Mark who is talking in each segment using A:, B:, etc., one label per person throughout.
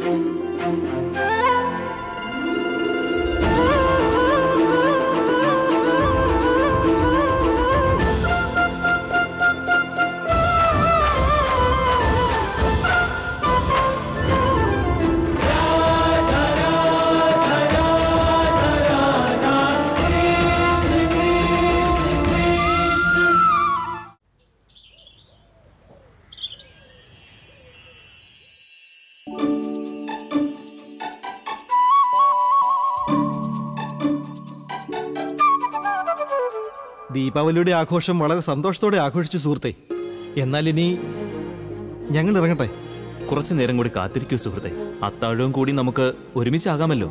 A: ദീപാവലിയുടെ ആഘോഷം വളരെ സന്തോഷത്തോടെ ആഘോഷിച്ചു സുഹൃത്തെ എന്നാൽ ഇനി ഞങ്ങൾ ഇറങ്ങട്ടെ
B: കുറച്ചു നേരം കൂടി കാത്തിരിക്കൂ സുഹൃത്തെ അത്താഴവും കൂടി നമുക്ക് ഒരുമിച്ചാകാമല്ലോ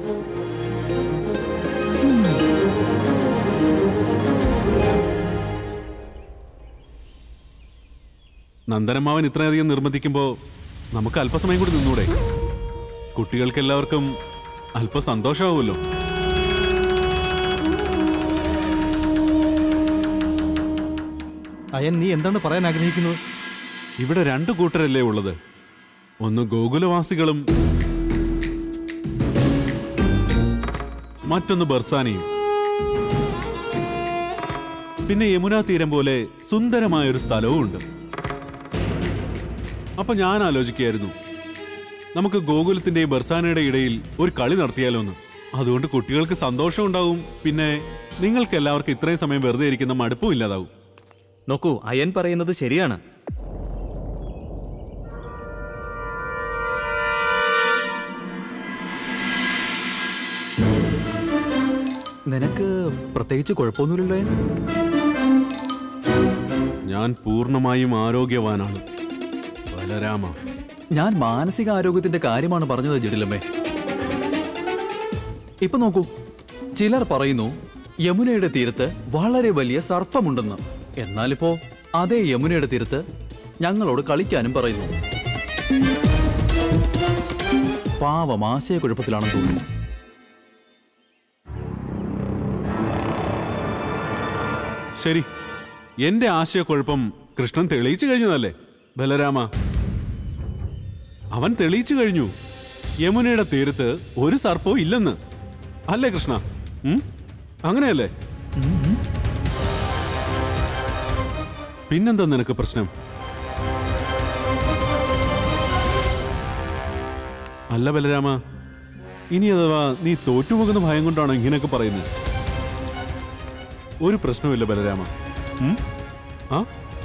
C: നന്ദനമാവൻ ഇത്രയധികം നിർബന്ധിക്കുമ്പോൾ നമുക്ക് അല്പസമയം കൂടി നിന്നൂടെ കുട്ടികൾക്ക് എല്ലാവർക്കും അല്പം സന്തോഷമാവുമല്ലോ
A: അയൻ നീ എന്താണ് പറയാൻ ആഗ്രഹിക്കുന്നത്
C: ഇവിടെ രണ്ടു കൂട്ടരല്ലേ ഉള്ളത് ഒന്ന് ഗോകുലവാസികളും മറ്റൊന്ന് ബർസാനയും പിന്നെ യമുനാ തീരം പോലെ സുന്ദരമായൊരു സ്ഥലവും ഉണ്ട് അപ്പൊ ഞാൻ ആലോചിക്കുകയായിരുന്നു നമുക്ക് ഗോകുലത്തിന്റെയും ബർസാനയുടെ ഇടയിൽ ഒരു കളി നടത്തിയാലോ എന്ന് അതുകൊണ്ട് കുട്ടികൾക്ക് സന്തോഷം ഉണ്ടാവും പിന്നെ നിങ്ങൾക്ക് എല്ലാവർക്കും ഇത്രയും സമയം വെറുതെ ഇരിക്കുന്ന മടുപ്പും ഇല്ലാതാവും
B: നോക്കൂ അയൻ പറയുന്നത് ശരിയാണ്
D: നിനക്ക് പ്രത്യേകിച്ച് കുഴപ്പമൊന്നുമില്ലല്ലോ അയൻ?
C: ഞാൻ പൂർണ്ണമായും ആരോഗ്യവാനാണ് ബലരാമ
D: ഞാൻ മാനസിക ആരോഗ്യത്തിന്റെ കാര്യമാണ് പറഞ്ഞത് ജഡിലമ്മേ ഇപ്പൊ നോക്കൂ ചിലർ പറയുന്നു യമുനയുടെ തീരത്ത് വളരെ വലിയ സർപ്പമുണ്ടെന്ന് എന്നാലിപ്പോ അതേ യമുനയുടെ തീരത്ത് ഞങ്ങളോട് കളിക്കാനും പറയുന്നു പാവം ആശയക്കുഴപ്പത്തിലാണെന്ന് തോന്നുന്നു
C: ശരി എന്റെ ആശയക്കുഴപ്പം കൃഷ്ണൻ തെളിയിച്ചു കഴിഞ്ഞതല്ലേ ബലരാമ അവൻ തെളിയിച്ചു കഴിഞ്ഞു യമുനയുടെ തീരത്ത് ഒരു സർപ്പവും ഇല്ലെന്ന് അല്ലേ കൃഷ്ണ ഉം? അങ്ങനെയല്ലേ പിന്നെന്താ നിനക്ക് പ്രശ്നം അല്ല ബലരാമ ഇനി അഥവാ നീ തോറ്റുപോകുന്ന ഭയം കൊണ്ടാണോ ഇങ്ങനെയൊക്കെ പറയുന്നത് ഒരു പ്രശ്നവുമില്ല ബലരാമ ഉം? ആ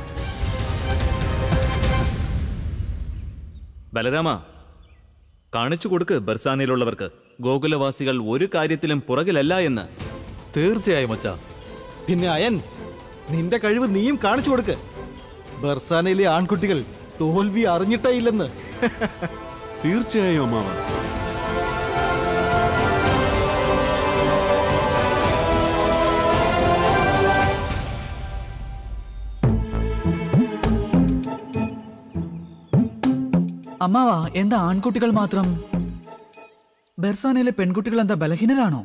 B: ബലരാമ കാണിച്ചു കൊടുക്ക് ബർസാനയിലുള്ളവർക്ക് ഗോകുലവാസികൾ ഒരു കാര്യത്തിലും പുറകിലല്ല എന്ന്
D: തീർച്ചയായും അച്ഛാ
A: പിന്നെ അയൻ നിന്റെ കഴിവ് നീയും കാണിച്ചു കൊടുക്ക് ബർസാനയിലെ ആൺകുട്ടികൾ തോൽവി അറിഞ്ഞിട്ടേ ഇല്ലെന്ന്
C: തീർച്ചയായും അമ്മാവ
D: അമ്മാവാ എന്താ ആൺകുട്ടികൾ മാത്രം ബെർസാനയിലെ പെൺകുട്ടികൾ എന്താ ബലഹീനരാണോ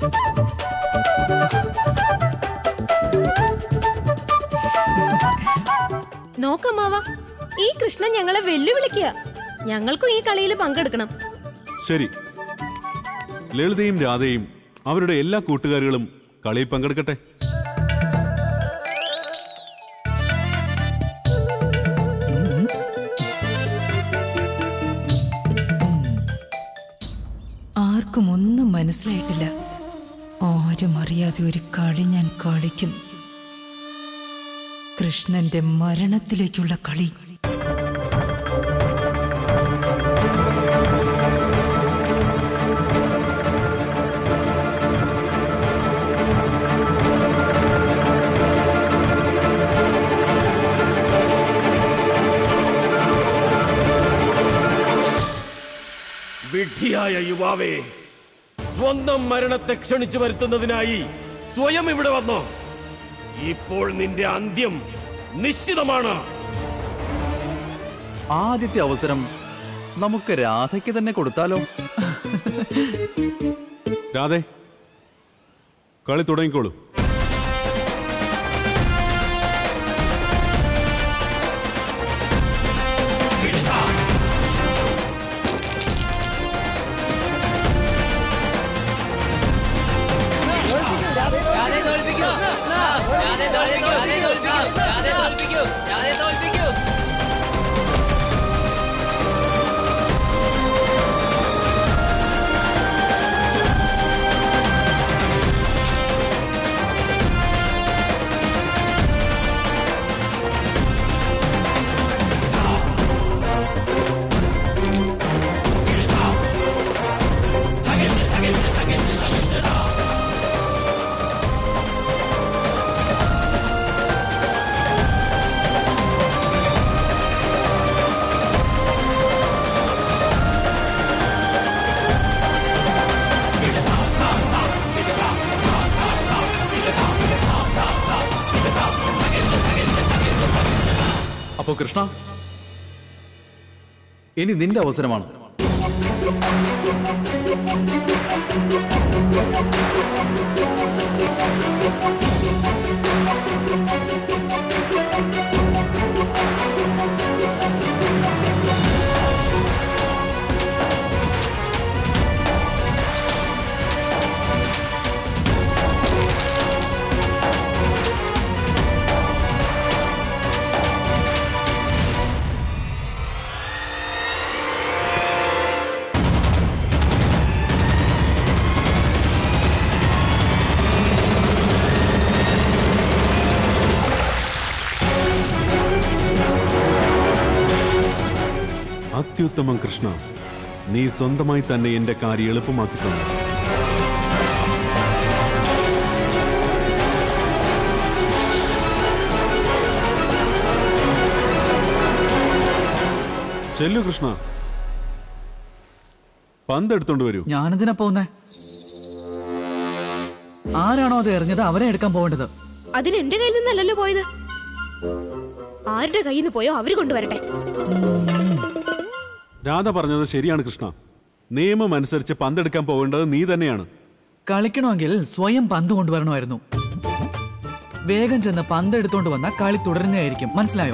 E: നോക്കമ്മാവ ഈ കൃഷ്ണൻ ഞങ്ങളെ വെല്ലുവിളിക്കുക ഞങ്ങൾക്കും ഈ കളിയിൽ പങ്കെടുക്കണം
C: ശരി ലളിതയും രാധയും അവരുടെ എല്ലാ കൂട്ടുകാരികളും കളിയിൽ പങ്കെടുക്കട്ടെ
F: ആർക്കും ഒന്നും മനസ്സിലായിട്ടില്ല ആരും അറിയാതെ ഒരു കളി ഞാൻ കളിക്കും കൃഷ്ണന്റെ മരണത്തിലേക്കുള്ള കളി
G: വിഡ്ഢിയായ യുവാവേ സ്വന്തം മരണത്തെ ക്ഷണിച്ചു വരുത്തുന്നതിനായി സ്വയം ഇവിടെ വന്നോ ഇപ്പോൾ നിന്റെ അന്ത്യം നിശ്ചിതമാണ്
D: ആദ്യത്തെ അവസരം നമുക്ക് രാധയ്ക്ക് തന്നെ കൊടുത്താലോ
C: രാധേ കളി തുടങ്ങിക്കോളൂ
D: അപ്പോ കൃഷ്ണ ഇനി നിന്റെ അവസരമാണ്
C: അത്യുത്തമം കൃഷ്ണ നീ സ്വന്തമായി തന്നെ എന്റെ കാര്യം എളുപ്പമാക്കി തന്നു ചെല്ലു കൃഷ്ണ പന്തെടുത്തോണ്ട് വരൂ
H: ഞാനെന്തിനാ പോകുന്നേ ആരാണോ അത് എറിഞ്ഞത് അവരെ എടുക്കാൻ പോവേണ്ടത്
E: അതിന് എന്റെ കയ്യിൽ നിന്നല്ലല്ലോ പോയത് ആരുടെ കയ്യിൽ നിന്ന് പോയോ അവര് കൊണ്ടുവരട്ടെ
C: രാധ പറഞ്ഞത് ശരിയാണ് കൃഷ്ണ നിയമം അനുസരിച്ച് പന്തെടുക്കാൻ പോകേണ്ടത് നീ തന്നെയാണ്
H: കളിക്കണമെങ്കിൽ സ്വയം പന്ത് കൊണ്ടുവരണമായിരുന്നു വേഗം ചെന്ന് പന്ത് എടുത്തോണ്ട് വന്ന കളി തുടരുന്നതായിരിക്കും മനസ്സിലായോ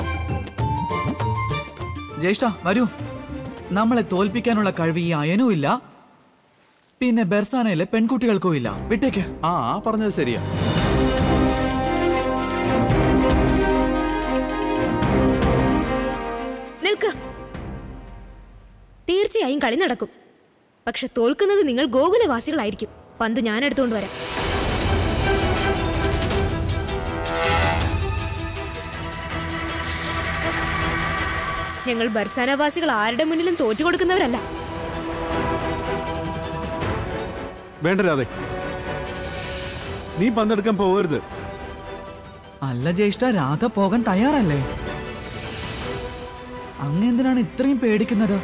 H: ജ്യേഷ്ഠ വരൂ നമ്മളെ തോൽപ്പിക്കാനുള്ള കഴിവ് ഈ അയനും ഇല്ല പിന്നെ ബെർസാനയിലെ പെൺകുട്ടികൾക്കും ഇല്ല വിട്ടേക്ക്
D: ആ ആ പറഞ്ഞത് ശരിയാ
E: നിൽക്ക് തീർച്ചയായും കളി നടക്കും പക്ഷെ തോൽക്കുന്നത് നിങ്ങൾ ഗോകുലവാസികളായിരിക്കും പന്ത് ഞാൻ എടുത്തുകൊണ്ട് വരാം ഞങ്ങൾ ബർസാനവാസികൾ ആരുടെ മുന്നിലും തോറ്റു കൊടുക്കുന്നവരല്ല
C: വേണ്ട രാധേ നീ പന്തെടുക്കാൻ പോകരുത്
H: അല്ല ജ്യേഷ്ഠ രാധ പോകാൻ തയ്യാറല്ലേ അങ്ങ് എന്തിനാണ് ഇത്രയും പേടിക്കുന്നത്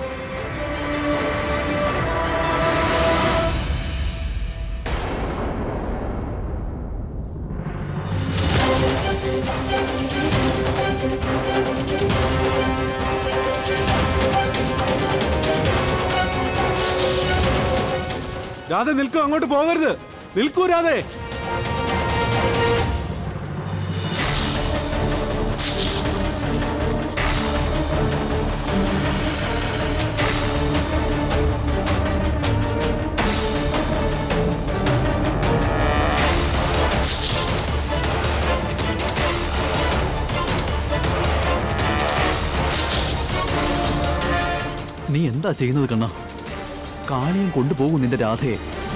C: രാധ നിൽക്കൂ അങ്ങോട്ട് പോകരുത് നിൽക്കൂ രാധേ
D: നീ എന്താ ചെയ്യുന്നത് കണ്ണ കാളിയും കൊണ്ടുപോകും നിന്റെ രാധയെ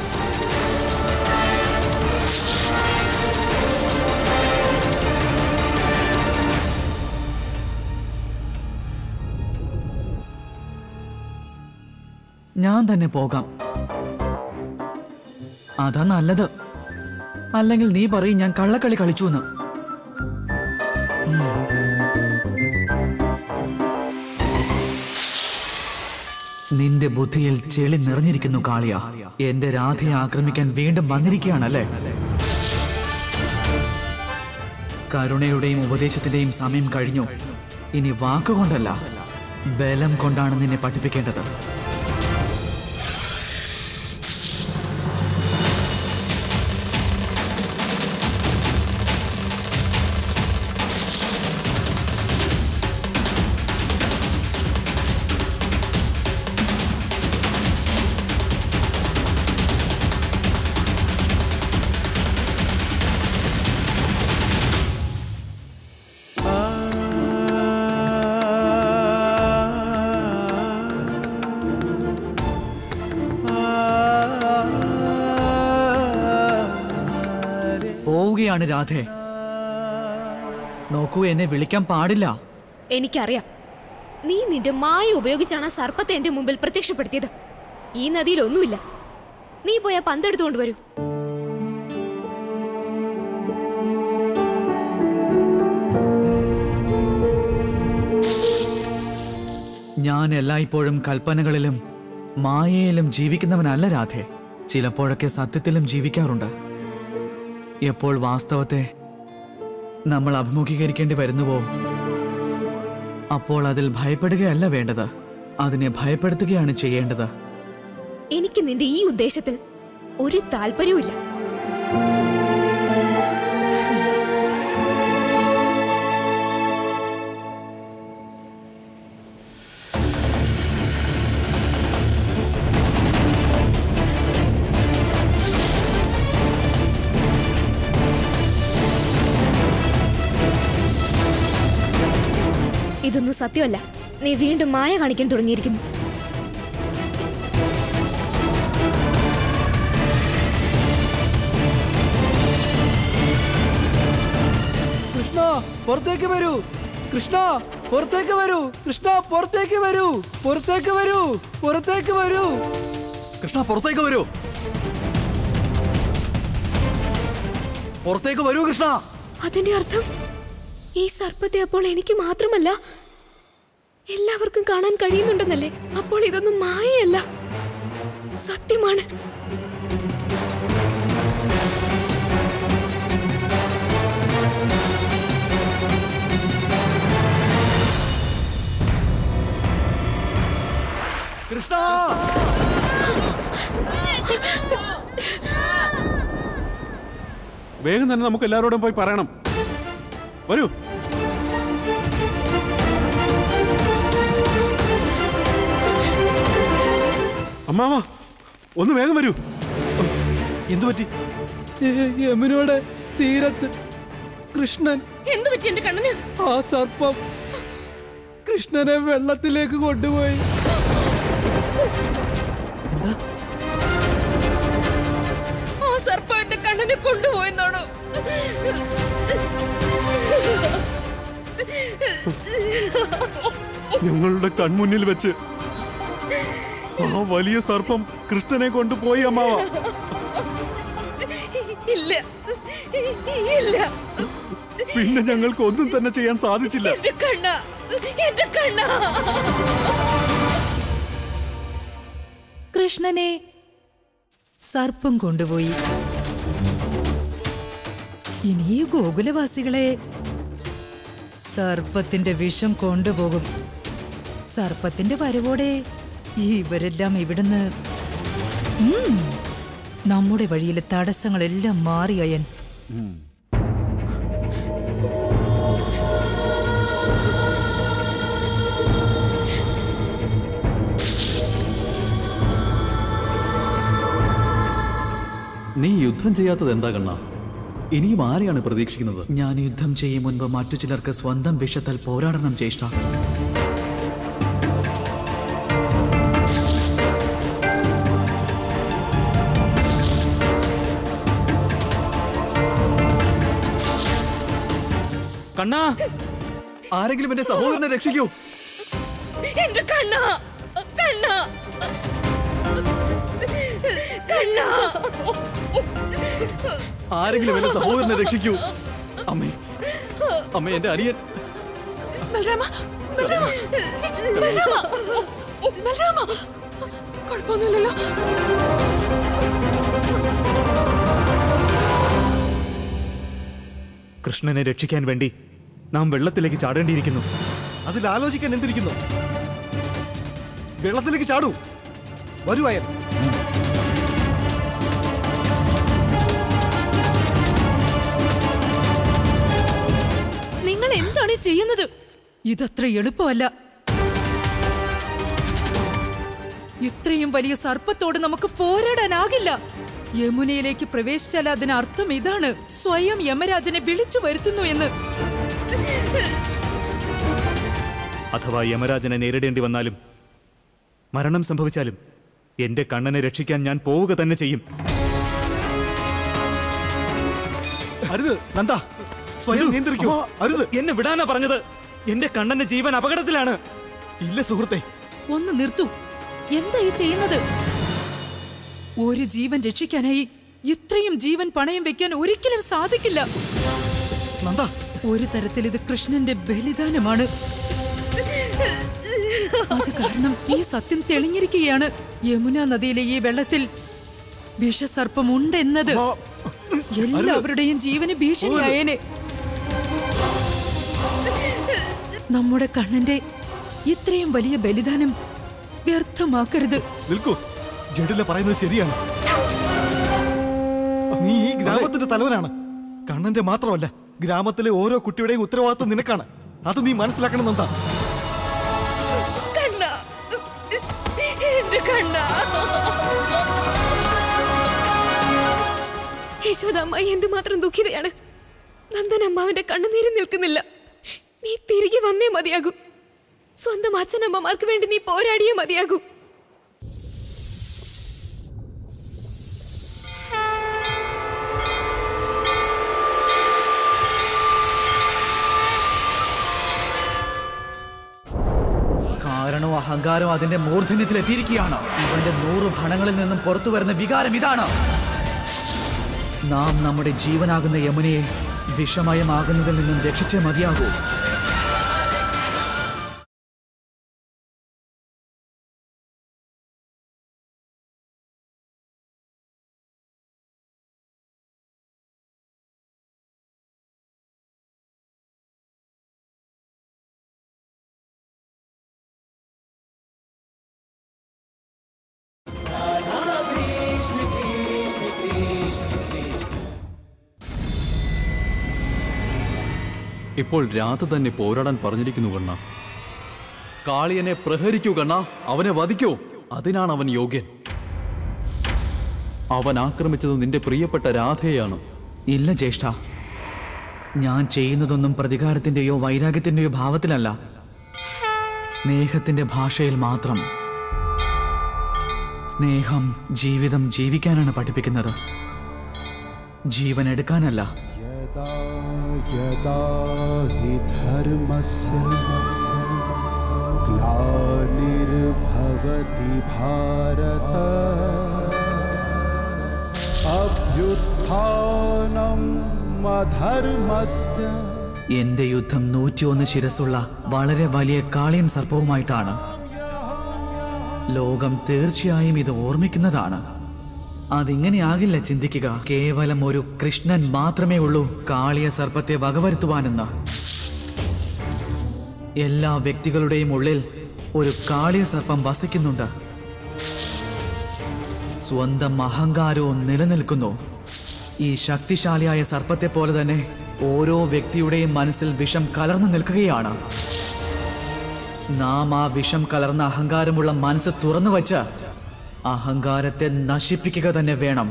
H: ഞാൻ തന്നെ പോകാം അതാ നല്ലത് അല്ലെങ്കിൽ നീ പറയും ഞാൻ കള്ളക്കളി കളിച്ചു എന്ന് നിന്റെ ബുദ്ധിയിൽ ചെളി നിറഞ്ഞിരിക്കുന്നു കാളിയ എന്റെ രാധയെ ആക്രമിക്കാൻ വീണ്ടും വന്നിരിക്കുകയാണല്ലേ കരുണയുടെയും ഉപദേശത്തിന്റെയും സമയം കഴിഞ്ഞു ഇനി വാക്കുകൊണ്ടല്ല ബലം കൊണ്ടാണ് നിന്നെ പഠിപ്പിക്കേണ്ടത് പോവുകയാണ് രാധേ നോക്കൂ എന്നെ വിളിക്കാൻ പാടില്ല
E: എനിക്കറിയാം നീ നിന്റെ മായ ഉപയോഗിച്ചാണ് ആ സർപ്പത്തെ എന്റെ മുമ്പിൽ പ്രത്യക്ഷപ്പെടുത്തിയത് ഈ നദിയിൽ ഒന്നുമില്ല നീ പോയാ പന്തെടുത്തുകൊണ്ട് വരൂ
H: ഞാൻ എല്ലായ്പ്പോഴും കൽപ്പനകളിലും മായയിലും ജീവിക്കുന്നവനല്ല രാധേ ചിലപ്പോഴൊക്കെ സത്യത്തിലും ജീവിക്കാറുണ്ട് എപ്പോൾ വാസ്തവത്തെ നമ്മൾ അഭിമുഖീകരിക്കേണ്ടി വരുന്നുവോ അപ്പോൾ അതിൽ ഭയപ്പെടുകയല്ല വേണ്ടത് അതിനെ ഭയപ്പെടുത്തുകയാണ് ചെയ്യേണ്ടത്
E: എനിക്ക് നിന്റെ ഈ ഉദ്ദേശത്തിൽ ഒരു താല്പര്യവുമില്ല ഇതൊന്നും സത്യമല്ല നീ വീണ്ടും മായ കാണിക്കാൻ തുടങ്ങിയിരിക്കുന്നു
I: കൃഷ്ണ പുറത്തേക്ക് വരൂ കൃഷ്ണ പുറത്തേക്ക് വരൂ കൃഷ്ണ പുറത്തേക്ക് വരൂ പുറത്തേക്ക് വരൂ പുറത്തേക്ക് വരൂ
D: കൃഷ്ണ പുറത്തേക്ക് വരൂ പുറത്തേക്ക് വരൂ കൃഷ്ണ
E: അതിന്റെ അർത്ഥം ഈ സർപ്പത്തെ അപ്പോൾ എനിക്ക് മാത്രമല്ല എല്ലാവർക്കും കാണാൻ കഴിയുന്നുണ്ടെന്നല്ലേ അപ്പോൾ ഇതൊന്നും മായയല്ല സത്യമാണ്
D: കൃഷ്ണ
C: വേഗം തന്നെ നമുക്ക് എല്ലാവരോടും പോയി പറയണം വരൂ അമ്മാവ ഒന്ന് വേഗം വരൂ
A: എന്തു പറ്റി
I: യമുനയുടെ തീരത്ത് കൃഷ്ണൻ
E: എന്തു പറ്റി എന്റെ കണ്ണന്
I: ആ സർപ്പം കൃഷ്ണനെ വെള്ളത്തിലേക്ക് കൊണ്ടുപോയി
E: ആ സർപ്പം എന്റെ കണ്ണനെ കൊണ്ടുപോയെന്നാണോ
C: ഞങ്ങളുടെ കൺമുന്നിൽ വെച്ച് ആ വലിയ സർപ്പം കൃഷ്ണനെ കൊണ്ടുപോയി അമ്മാവ
E: ഇല്ല ഇല്ല
C: പിന്നെ ഞങ്ങൾക്ക് ഒന്നും തന്നെ ചെയ്യാൻ സാധിച്ചില്ല
E: എന്റെ കണ്ണ എന്റെ കണ്ണ
F: കൃഷ്ണനെ സർപ്പം കൊണ്ടുപോയി ഇനി ഈ ഗോകുലവാസികളെ സർപ്പത്തിന്റെ വിഷം കൊണ്ടുപോകും സർപ്പത്തിന്റെ വരവോടെ ഇവരെല്ലാം ഇവിടുന്ന് ഉം, നമ്മുടെ വഴിയിലെ തടസ്സങ്ങളെല്ലാം മാറിയയൻ
D: നീ യുദ്ധം ചെയ്യാത്തത് എന്താ കണ്ണ ഇനിയും ആരെയാണ് പ്രതീക്ഷിക്കുന്നത്
H: ഞാൻ യുദ്ധം ചെയ്യും മുൻപ് മറ്റു ചിലർക്ക് സ്വന്തം വിഷത്താൽ പോരാടണം ജ്യേഷ്ഠ
B: കണ്ണാ
D: ആരെങ്കിലും എന്റെ സഹോദരനെ രക്ഷിക്കൂ
E: എന്റെ കണ്ണ കണ്ണ കണ്ണ
D: ആരെങ്കിലും എന്റെ സഹോദരനെ രക്ഷിക്കൂ അമ്മേ അമ്മേ എന്റെ അനിയൻ
E: ബലരാമ ബലരാമ ബലരാമ ബലരാമ കുഴപ്പമൊന്നുമില്ലല്ലോ
B: കൃഷ്ണനെ രക്ഷിക്കാൻ വേണ്ടി നാം വെള്ളത്തിലേക്ക് ചാടേണ്ടിയിരിക്കുന്നു
A: അതിൽ ആലോചിക്കാൻ എന്തിരിക്കുന്നു വെള്ളത്തിലേക്ക് ചാടൂ വരൂ അയൻ
F: നിങ്ങൾ എന്താണ് ഈ ചെയ്യുന്നത് ഇതത്ര എളുപ്പമല്ല ഇത്രയും വലിയ സർപ്പത്തോട് നമുക്ക് പോരാടാനാകില്ല യമുനയിലേക്ക് പ്രവേശിച്ചാൽ അതിന് അർത്ഥം ഇതാണ് സ്വയം യമരാജനെ വിളിച്ചു വരുത്തുന്നു എന്ന്
B: അഥവാ യമരാജനെ നേരിടേണ്ടി വന്നാലും മരണം സംഭവിച്ചാലും എന്റെ കണ്ണനെ രക്ഷിക്കാൻ ഞാൻ പോവുക തന്നെ ചെയ്യും
A: അരുത് നന്ദ സ്വയം നിയന്ത്രിക്കൂ അരുത്
B: എന്നെ വിടാനാ പറഞ്ഞത് എന്റെ കണ്ണന്റെ ജീവൻ അപകടത്തിലാണ്
A: ഇല്ല സുഹൃത്തെ
F: ഒന്ന് നിർത്തൂ എന്താ ഈ ചെയ്യുന്നത് ഒരു ജീവൻ രക്ഷിക്കാനായി ഇത്രയും ജീവൻ പണയം വെക്കാൻ ഒരിക്കലും സാധിക്കില്ല
A: നന്ദ
F: ഒരു തരത്തിൽ ഇത് കൃഷ്ണന്റെ ബലിദാനമാണ് അത് കാരണം ഈ സത്യം തെളിഞ്ഞിരിക്കുകയാണ് യമുന നദിയിലെ ഈ വെള്ളത്തിൽ വിഷസർപ്പം ഉണ്ടെന്നത് എല്ലാവരുടെയും ജീവന് ഭീഷണിയായേനെ നമ്മുടെ കണ്ണന്റെ ഇത്രയും വലിയ ബലിദാനം വ്യർത്ഥമാക്കരുത്
C: നിൽക്കൂ
A: ജഡില പറയുന്നത് ശരിയാണ് നീ ഈ ഗ്രാമത്തിന്റെ തലവനാണ് കണ്ണന്റെ മാത്രമല്ല ഗ്രാമത്തിലെ ഓരോ കുട്ടിയുടെയും ഉത്തരവാദിത്വം നിനക്കാണ് അത് നീ മനസ്സിലാക്കണം എന്താ
E: കണ്ണ എന്റെ കണ്ണ യശോദാമ്മ എന്തുമാത്രം ദുഃഖിതയാണ് നന്ദനമ്മാവിന്റെ കണ്ണുനീര് നിൽക്കുന്നില്ല നീ തിരികെ വന്നേ മതിയാകൂ സ്വന്തം അച്ഛനമ്മമാർക്ക് വേണ്ടി നീ പോരാടിയേ മതിയാകൂ
H: കാരണവും അഹങ്കാരവും അതിന്റെ മൂർധന്യത്തിൽ എത്തിയിരിക്കുകയാണ് ഇവന്റെ നൂറ് ഭണങ്ങളിൽ നിന്നും പുറത്തു വരുന്ന വികാരം ഇതാണ് നാം നമ്മുടെ ജീവനാകുന്ന യമുനയെ വിഷമയമാകുന്നതിൽ നിന്നും രക്ഷിച്ചേ മതിയാകൂ
D: ഇപ്പോൾ രാധ തന്നെ പോരാടാൻ പറഞ്ഞിരിക്കുന്നു കണ്ണ കാളിയനെ പ്രഹരിക്കൂ കണ്ണ അവനെ വധിക്കൂ അതിനാണ് അവൻ യോഗ്യൻ അവൻ ആക്രമിച്ചത് നിന്റെ പ്രിയപ്പെട്ട രാധയെയാണ്
H: ഇല്ല ജ്യേഷ്ഠ ഞാൻ ചെയ്യുന്നതൊന്നും പ്രതികാരത്തിന്റെയോ വൈരാഗ്യത്തിന്റെയോ ഭാവത്തിലല്ല സ്നേഹത്തിന്റെ ഭാഷയിൽ മാത്രം സ്നേഹം ജീവിതം ജീവിക്കാനാണ് പഠിപ്പിക്കുന്നത് ജീവൻ എടുക്കാനല്ല
J: यदा यदा हि धर्मस्य ग्लानिर्भवति भारत अभ्युत्थानम् अधर्मस्य
H: എന്റെ യുദ്ധം നൂറ്റിയൊന്ന് ശിരസുള്ള വളരെ വലിയ കാളിയൻ സർപ്പവുമായിട്ടാണ് ലോകം തീർച്ചയായും ഇത് ഓർമ്മിക്കുന്നതാണ് അതിങ്ങനെയാകില്ല ചിന്തിക്കുക കേവലം ഒരു കൃഷ്ണൻ മാത്രമേ ഉള്ളൂ കാളിയ സർപ്പത്തെ വകവരുത്തുവാനെന്ന് എല്ലാ വ്യക്തികളുടെയും ഉള്ളിൽ ഒരു കാളിയ സർപ്പം വസിക്കുന്നുണ്ട് സ്വന്തം അഹങ്കാരവും നിലനിൽക്കുന്നു ഈ ശക്തിശാലിയായ സർപ്പത്തെ പോലെ തന്നെ ഓരോ വ്യക്തിയുടെയും മനസ്സിൽ വിഷം കലർന്നു നിൽക്കുകയാണ് നാം ആ വിഷം കലർന്ന അഹങ്കാരമുള്ള മനസ്സ് തുറന്നു വച്ച് അഹങ്കാരത്തെ നശിപ്പിക്കുക തന്നെ വേണം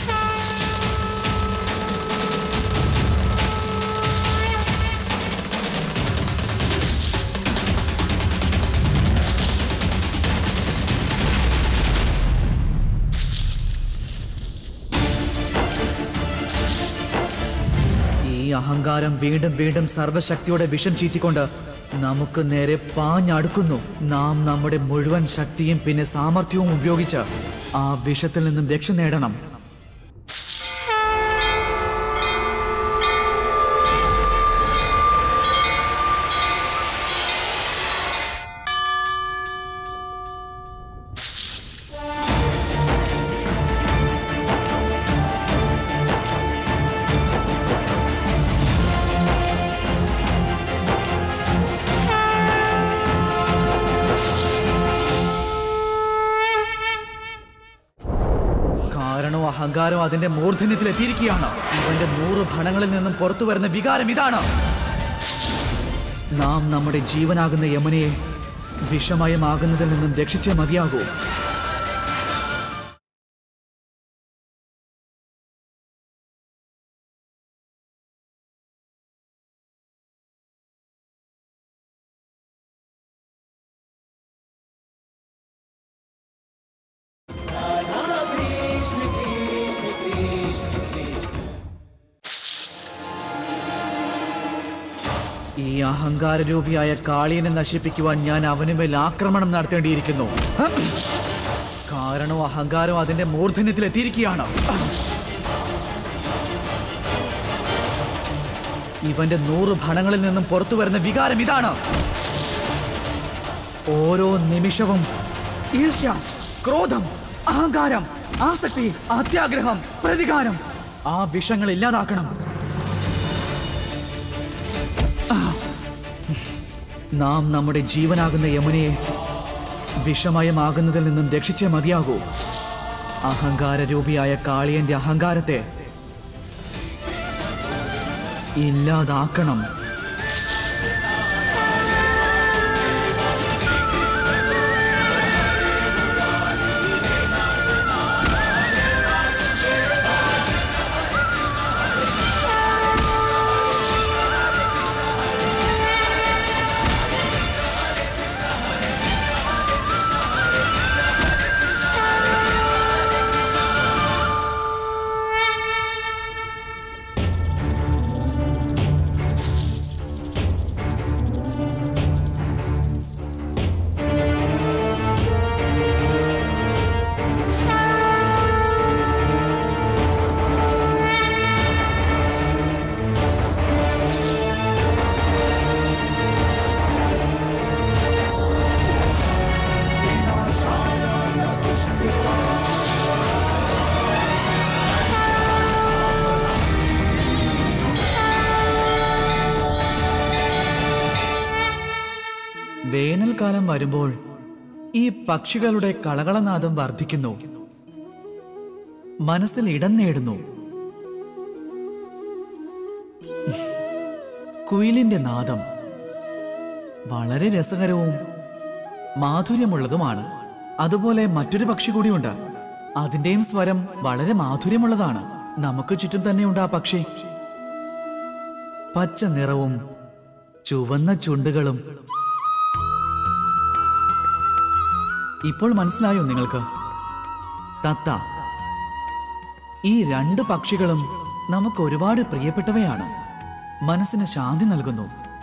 H: ഈ അഹങ്കാരം വീണ്ടും വീണ്ടും സർവശക്തിയോടെ വിഷം ചീറ്റിക്കൊണ്ട് നമുക്ക് നേരെ പാഞ്ഞടുക്കുന്നു നാം നമ്മുടെ മുഴുവൻ ശക്തിയും പിന്നെ സാമർഥ്യവും ഉപയോഗിച്ച് ആ വിഷത്തിൽ നിന്നും രക്ഷ നേടണം കാരണവും അഹങ്കാരവും അതിന്റെ മൂർധന്യത്തിൽ എത്തിയിരിക്കുകയാണ് ഇവന്റെ നൂറ് ഭണങ്ങളിൽ നിന്നും പുറത്തു വരുന്ന വികാരം ഇതാണ് നാം നമ്മുടെ ജീവനാകുന്ന യമുനയെ വിഷമയമാകുന്നതിൽ നിന്നും രക്ഷിച്ചേ മതിയാകൂ ഈ അഹങ്കാരരൂപിയായ കാളിയനെ നശിപ്പിക്കുവാൻ ഞാൻ അവനുമേൽ ആക്രമണം നടത്തേണ്ടിയിരിക്കുന്നു കാരണവും അഹങ്കാരവും അതിന്റെ മൂർധന്യത്തിൽ എത്തിയിരിക്കുകയാണ് ഇവന്റെ നൂറ് ഭണങ്ങളിൽ നിന്നും പുറത്തു വരുന്ന വികാരം ഇതാണ് ഓരോ നിമിഷവും ഈർഷ്യ ക്രോധം അഹങ്കാരം ആസക്തി അത്യാഗ്രഹം പ്രതികാരം ആ വിഷങ്ങൾ ഇല്ലാതാക്കണം നാം നമ്മുടെ ജീവനാകുന്ന യമുനയെ വിഷമയമാകുന്നതിൽ നിന്നും രക്ഷിച്ചേ മതിയാകൂ അഹങ്കാരരൂപിയായ കാളിയന്റെ അഹങ്കാരത്തെ ഇല്ലാതാക്കണം വേനൽക്കാലം വരുമ്പോൾ ഈ പക്ഷികളുടെ കളകളനാദം വർദ്ധിക്കുന്നു മനസ്സിൽ ഇടം നേടുന്നു കുയിലിന്റെ നാദം വളരെ രസകരവും മാധുര്യമുള്ളതുമാണ് അതുപോലെ മറ്റൊരു പക്ഷി കൂടിയുണ്ട് അതിന്റെയും സ്വരം വളരെ മാധുര്യമുള്ളതാണ് നമുക്ക് ചുറ്റും തന്നെയുണ്ട് ആ പക്ഷി പച്ച നിറവും ചുവന്ന ചുണ്ടുകളും ഇപ്പോൾ മനസ്സിലായോ നിങ്ങൾക്ക് തത്ത ഈ രണ്ട് പക്ഷികളും നമുക്ക് ഒരുപാട് പ്രിയപ്പെട്ടവയാണ് മനസ്സിന് ശാന്തി നൽകുന്നു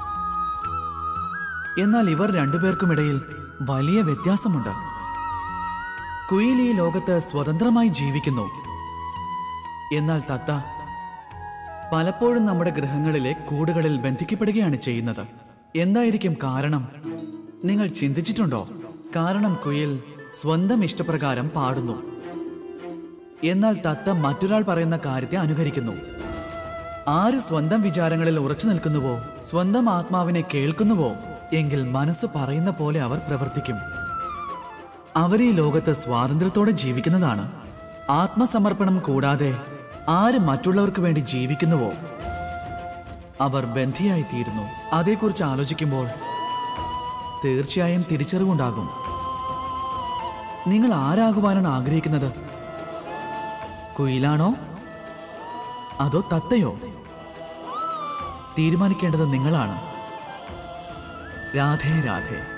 H: എന്നാൽ ഇവർ രണ്ടുപേർക്കുമിടയിൽ വലിയ വ്യത്യാസമുണ്ട് കുയിൽ ഈ ലോകത്ത് സ്വതന്ത്രമായി ജീവിക്കുന്നു എന്നാൽ തത്ത പലപ്പോഴും നമ്മുടെ ഗൃഹങ്ങളിലെ കൂടുകളിൽ ബന്ധിക്കപ്പെടുകയാണ് ചെയ്യുന്നത് എന്തായിരിക്കും കാരണം നിങ്ങൾ ചിന്തിച്ചിട്ടുണ്ടോ കാരണം കുയിൽ സ്വന്തം ഇഷ്ടപ്രകാരം പാടുന്നു എന്നാൽ തത്ത മറ്റൊരാൾ പറയുന്ന കാര്യത്തെ അനുകരിക്കുന്നു ആര് സ്വന്തം വിചാരങ്ങളിൽ ഉറച്ചു നിൽക്കുന്നുവോ സ്വന്തം ആത്മാവിനെ കേൾക്കുന്നുവോ എങ്കിൽ മനസ്സ് പറയുന്ന പോലെ അവർ പ്രവർത്തിക്കും അവർ ഈ ലോകത്ത് സ്വാതന്ത്ര്യത്തോടെ ജീവിക്കുന്നതാണ് ആത്മസമർപ്പണം കൂടാതെ ആര് മറ്റുള്ളവർക്ക് വേണ്ടി ജീവിക്കുന്നുവോ അവർ ബന്ധിയായി തീരുന്നു അതേക്കുറിച്ച് ആലോചിക്കുമ്പോൾ തീർച്ചയായും തിരിച്ചറിവുണ്ടാകും നിങ്ങൾ ആരാകുവാനാണ് ആഗ്രഹിക്കുന്നത് കുയിലാണോ അതോ തത്തയോ തീരുമാനിക്കേണ്ടത് നിങ്ങളാണ് രാധേ രാധേ